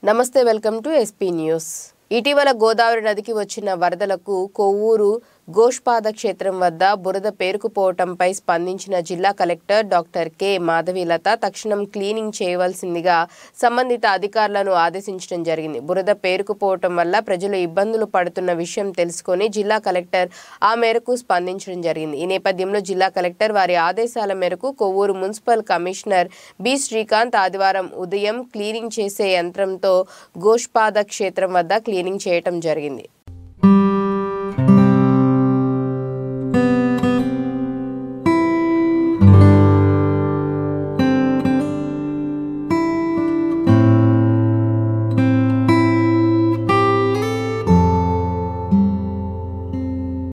నమస్తే welcome to SP news ఇటీవల గోదావరి నదికి వచ్చిన వరదలకు కొవ్వూరు గోష్పాద క్షేత్రం వద్ద బురద పేరుకుపోవటంపై స్పందించిన జిల్లా కలెక్టర్ డాక్టర్ కె మాధవీలత తక్షణం క్లీనింగ్ చేయవలసిందిగా సంబంధిత అధికారులను ఆదేశించడం జరిగింది బురద పేరుకుపోవటం వల్ల ప్రజలు ఇబ్బందులు పడుతున్న విషయం తెలుసుకొని జిల్లా కలెక్టర్ ఆ మేరకు స్పందించడం జరిగింది ఈ నేపథ్యంలో జిల్లా కలెక్టర్ వారి ఆదేశాల మేరకు Kovvur municipal commissioner B Srikanth ఆదివారం ఉదయం క్లీనింగ్ చేసే యంత్రంతో గోష్పాద క్షేత్రం వద్ద క్లీనింగ్ చేయటం జరిగింది